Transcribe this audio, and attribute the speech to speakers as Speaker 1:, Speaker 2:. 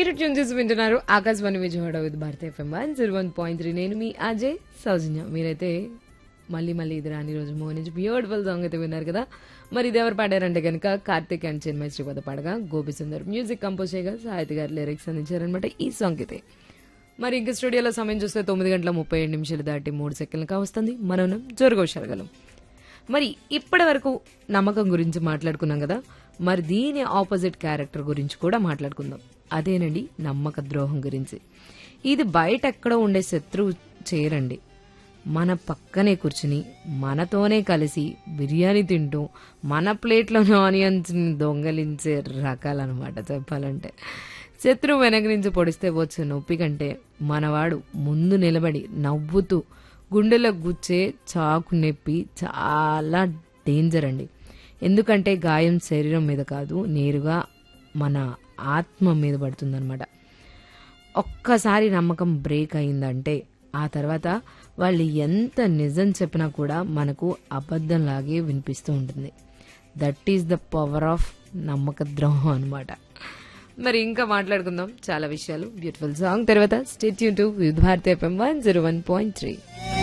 Speaker 1: మీరు ట్యూన్ చేసి వింటున్నారు Akashvani Vijayawada Vividh Bharati FM one zero one point three నేను మీ అజయ్ సౌజన్య మీరైతే మళ్ళీ మళ్ళీ ఇది రాని రోజు మోహన్ నుంచి బ్యూటిఫుల్ సాంగ్ అయితే విన్నారు కదా మరి ఇది ఎవరు పాడారంటే కనుక కార్తిక్ అండ్ చిన్మయ శ్రీపద పాడగా గోపి సుందర్ మ్యూజిక్ కంపోజ్ చేయగా సాహితీ గారు లిరిక్స్ అందించారనమాట ఈ సాంగ్ అయితే మరి ఇంక స్టూడియోలో సమయం చూస్తే తొమ్మిది గంటల ముప్పై ఏడు నిమిషాలు దాటి మూడు సెకండ్లుగా వస్తుంది మనం జోరుగోషాలగలం మరి ఇప్పటి వరకు నమ్మకం గురించి మాట్లాడుకున్నాం కదా మరి దీని ఆపోజిట్ క్యారెక్టర్ గురించి కూడా మాట్లాడుకుందాం అదేనండి నమ్మక ద్రోహం గురించి ఇది బయట ఎక్కడో ఉండే శత్రువు చేయరండి మన పక్కనే కూర్చుని మనతోనే కలిసి బిర్యానీ తింటూ మన ప్లేట్లోని ఆనియన్స్ దొంగలించే రకాలన్నమాట చెప్పాలంటే శత్రువు వెనక నుంచి పొడిస్తే వచ్చే నొప్పి కంటే మనవాడు ముందు నిలబడి నవ్వుతూ గుండెలో గుచ్చే చాకు నొప్పి చాలా డేంజర్ అండి ఎందుకంటే గాయం శరీరం మీద కాదు నేరుగా మన ఆత్మ మీద పడుతుందన్నమాట ఒక్కసారి నమ్మకం బ్రేక్ అయిందంటే ఆ తర్వాత వాళ్ళు ఎంత నిజం చెప్పినా కూడా మనకు అబద్ధంలాగే వినిపిస్తూ ఉంటుంది that is the power of నమ్మక ద్రోహం అనమాట మరి ఇంకా మాట్లాడుకుందాం చాలా విషయాలు బ్యూటిఫుల్ సాంగ్ తర్వాత stay tune to Vividh Bharati FM one zero one point three